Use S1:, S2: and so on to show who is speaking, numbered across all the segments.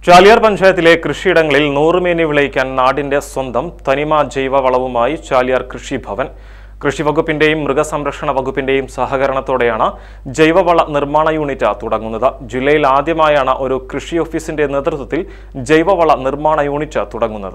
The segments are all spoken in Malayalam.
S1: ചാലിയാർ പഞ്ചായത്തിലെ കൃഷിയിടങ്ങളിൽ നൂറുമേനി വിളയിക്കാൻ നാടിന്റെ സ്വന്തം തനിമ ജൈവവളവുമായി ചാലിയാർ കൃഷിഭവൻ കൃഷിവകുപ്പിന്റെയും മൃഗസംരക്ഷണ വകുപ്പിന്റെയും സഹകരണത്തോടെയാണ് ജൈവവള നിർമ്മാണ യൂണിറ്റ് തുടങ്ങുന്നത് ജില്ലയിൽ ആദ്യമായാണ് ഒരു കൃഷി ഓഫീസിന്റെ നേതൃത്വത്തിൽ ജൈവവള നിർമ്മാണ യൂണിറ്റ് തുടങ്ങുന്നത്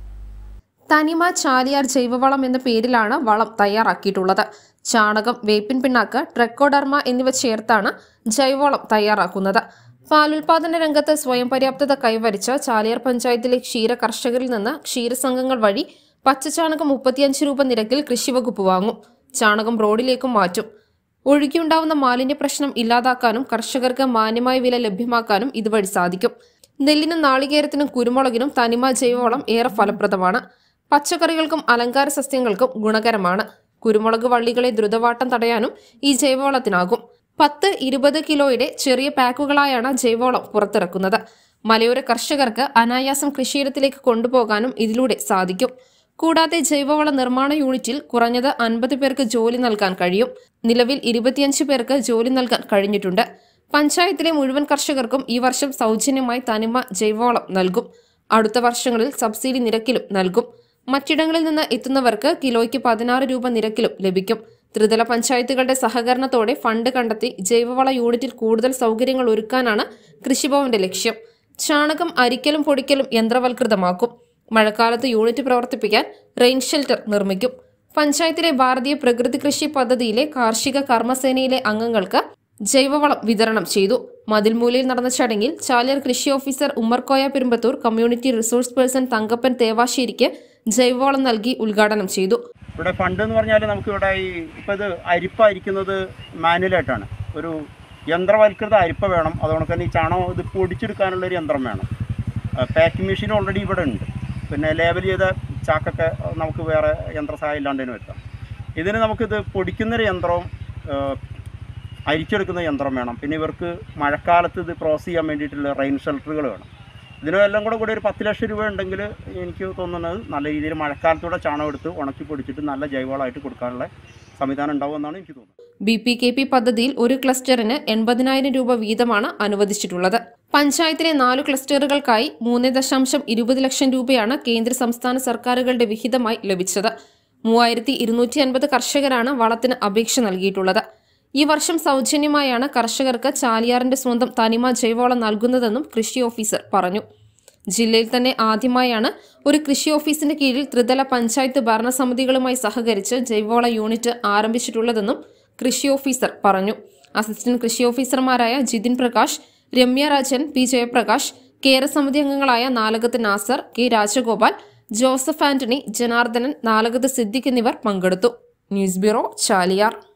S2: തനിമ ചാലിയാർ ജൈവവളം എന്ന പേരിലാണ് വളം തയ്യാറാക്കിയിട്ടുള്ളത് ചാണകം വേപ്പിൻ പിണ്ണാക്ക് ട്രെക്കോഡർമ എന്നിവ ചേർത്താണ് ജൈവവളം തയ്യാറാക്കുന്നത് പാലുൽപാദന രംഗത്ത് സ്വയം പര്യാപ്തത കൈവരിച്ച ചാലിയാർ പഞ്ചായത്തിലെ ക്ഷീര കർഷകരിൽ നിന്ന് ക്ഷീരസംഘങ്ങൾ വഴി പച്ചച്ചാണകം മുപ്പത്തിയഞ്ച് രൂപ നിരക്കിൽ കൃഷിവകുപ്പ് വാങ്ങും ചാണകം റോഡിലേക്കും മാറ്റും ഒഴുകിയുണ്ടാവുന്ന മാലിന്യ പ്രശ്നം ഇല്ലാതാക്കാനും കർഷകർക്ക് മാന്യമായ വില ലഭ്യമാക്കാനും ഇതുവഴി സാധിക്കും നെല്ലിനും നാളികേരത്തിനും കുരുമുളകിനും തനിമ ജൈവവളം ഏറെ ഫലപ്രദമാണ് പച്ചക്കറികൾക്കും അലങ്കാര സസ്യങ്ങൾക്കും ഗുണകരമാണ് കുരുമുളക് വള്ളികളെ ദ്രുതവാട്ടം തടയാനും ഈ ജൈവവളത്തിനാകും പത്ത് ഇരുപത് കിലോയുടെ ചെറിയ പാക്കുകളായാണ് ജൈവവളം പുറത്തിറക്കുന്നത് മലയോര കർഷകർക്ക് അനായാസം കൃഷിയിടത്തിലേക്ക് കൊണ്ടുപോകാനും ഇതിലൂടെ സാധിക്കും കൂടാതെ ജൈവവള നിർമ്മാണ യൂണിറ്റിൽ കുറഞ്ഞത് അൻപത് പേർക്ക് ജോലി നൽകാൻ കഴിയും നിലവിൽ ഇരുപത്തിയഞ്ച് പേർക്ക് ജോലി നൽകാൻ കഴിഞ്ഞിട്ടുണ്ട് പഞ്ചായത്തിലെ മുഴുവൻ കർഷകർക്കും ഈ വർഷം സൗജന്യമായി തനിമ ജൈവവളം നൽകും അടുത്ത വർഷങ്ങളിൽ സബ്സിഡി നിരക്കിലും നൽകും മറ്റിടങ്ങളിൽ നിന്ന് എത്തുന്നവർക്ക് കിലോയ്ക്ക് പതിനാറ് രൂപ നിരക്കിലും ലഭിക്കും ത്രിതല പഞ്ചായത്തുകളുടെ സഹകരണത്തോടെ ഫണ്ട് കണ്ടെത്തി ജൈവവള യൂണിറ്റിൽ കൂടുതൽ സൗകര്യങ്ങൾ ഒരുക്കാനാണ് കൃഷിഭവന്റെ ലക്ഷ്യം ചാണകം അരിക്കലും പൊടിക്കലും യന്ത്രവൽകൃതമാക്കും മഴക്കാലത്ത് യൂണിറ്റ് പ്രവർത്തിപ്പിക്കാൻ റെയിൻ ഷെൽട്ടർ നിർമ്മിക്കും പഞ്ചായത്തിലെ ഭാരതീയ പ്രകൃതി കൃഷി പദ്ധതിയിലെ കാർഷിക കർമ്മസേനയിലെ അംഗങ്ങൾക്ക് ജൈവവളം വിതരണം ചെയ്തു മതിൽമൂലയിൽ നടന്ന ചടങ്ങിൽ ചാലിയാർ കൃഷി officer Ummarkoya Perumbathur community resource person Thankappan തേവാശ്ശേരിക്ക് ജൈവവളം നൽകി ഉദ്ഘാടനം ചെയ്തു
S3: ഇവിടെ ഫണ്ട് എന്ന് പറഞ്ഞാൽ നമുക്ക് ഇവിടെ ഈ ഇപ്പോൾ ഇത് അരിപ്പ അരിക്കുന്നത് മാനുവലായിട്ടാണ് ഒരു യന്ത്രവൽകൃത അരിപ്പ വേണം അതുകൊണ്ട് തന്നെ ഈ ചാണകം ഇത് പൊടിച്ചെടുക്കാനുള്ള ഒരു യന്ത്രം വേണം പാക്കിംഗ് മെഷീൻ ഓൾറെഡി ഇവിടെ ഉണ്ട് പിന്നെ ലേബൽ ചെയ്ത ചാക്കൊക്കെ നമുക്ക് വേറെ യന്ത്രസഹായം ഇല്ലാണ്ട് തന്നെ വരുത്താം ഇതിന് നമുക്കിത് പൊടിക്കുന്നൊരു യന്ത്രവും ആ, അരിച്ചെടുക്കുന്ന യന്ത്രം വേണം പിന്നെ ഇവർക്ക് മഴക്കാലത്ത് ഇത് ക്രോസ് ചെയ്യാൻ വേണ്ടിയിട്ടുള്ള റെയിൻ ഷെൽട്ടറുകൾ വേണം ഇതിനെല്ലാം കൂടെ കൂടി ഒരു പത്ത് ലക്ഷം രൂപ ഉണ്ടെങ്കിൽ എനിക്ക് തോന്നുന്നത് നല്ല രീതിയിൽ മഴക്കാലത്തൂടെ ചാണകം എടുത്ത് ഉണക്കി പൊടിച്ചിട്ട് നല്ല ജൈവവളമായിട്ട് കൊടുക്കാനുള്ള സംവിധാനം ഉണ്ടാവുമെന്നാണ് എനിക്ക് തോന്നുന്നത്
S2: ബി പി കെ പി പദ്ധതിയിൽ ഒരു ക്ലസ്റ്ററിന് എൺപതിനായിരം രൂപ വീതമാണ് അനുവദിച്ചിട്ടുള്ളത് പഞ്ചായത്തിലെ നാലു ക്ലസ്റ്ററുകൾക്കായി മൂന്ന് ദശാംശം ഇരുപത് ലക്ഷം രൂപയാണ് കേന്ദ്ര സംസ്ഥാന സർക്കാരുകളുടെ വിഹിതമായി ലഭിച്ചത് മൂവായിരത്തി ഇരുന്നൂറ്റി അൻപത് കർഷകരാണ് വളത്തിന് അപേക്ഷ നൽകിയിട്ടുള്ളത് ഈ വർഷം സൗജന്യമായാണ് കർഷകർക്ക് ചാലിയാറിന്റെ സ്വന്തം തനിമ ജൈവവളം നൽകുന്നതെന്നും കൃഷി ഓഫീസർ പറഞ്ഞു ജില്ലയിൽ തന്നെ ആദ്യമായാണ് ഒരു കൃഷി ഓഫീസിന്റെ കീഴിൽ ത്രിതല പഞ്ചായത്ത് ഭരണസമിതികളുമായി സഹകരിച്ച് ജൈവവള യൂണിറ്റ് ആരംഭിച്ചിട്ടുള്ളതെന്നും കൃഷി ഓഫീസർ പറഞ്ഞു അസിസ്റ്റന്റ് കൃഷി ഓഫീസർമാരായ ജിതിൻ പ്രകാശ് രമ്യ രാജൻ പി ജയപ്രകാശ് കേര സമിതി അംഗങ്ങളായ നാലകത്ത് നാസർ കെ രാജഗോപാൽ ജോസഫ് ആന്റണി ജനാർദ്ദനൻ നാലകത്ത് സിദ്ദിഖ് എന്നിവർ പങ്കെടുത്തു ന്യൂസ് ബ്യൂറോ ചാലിയാർ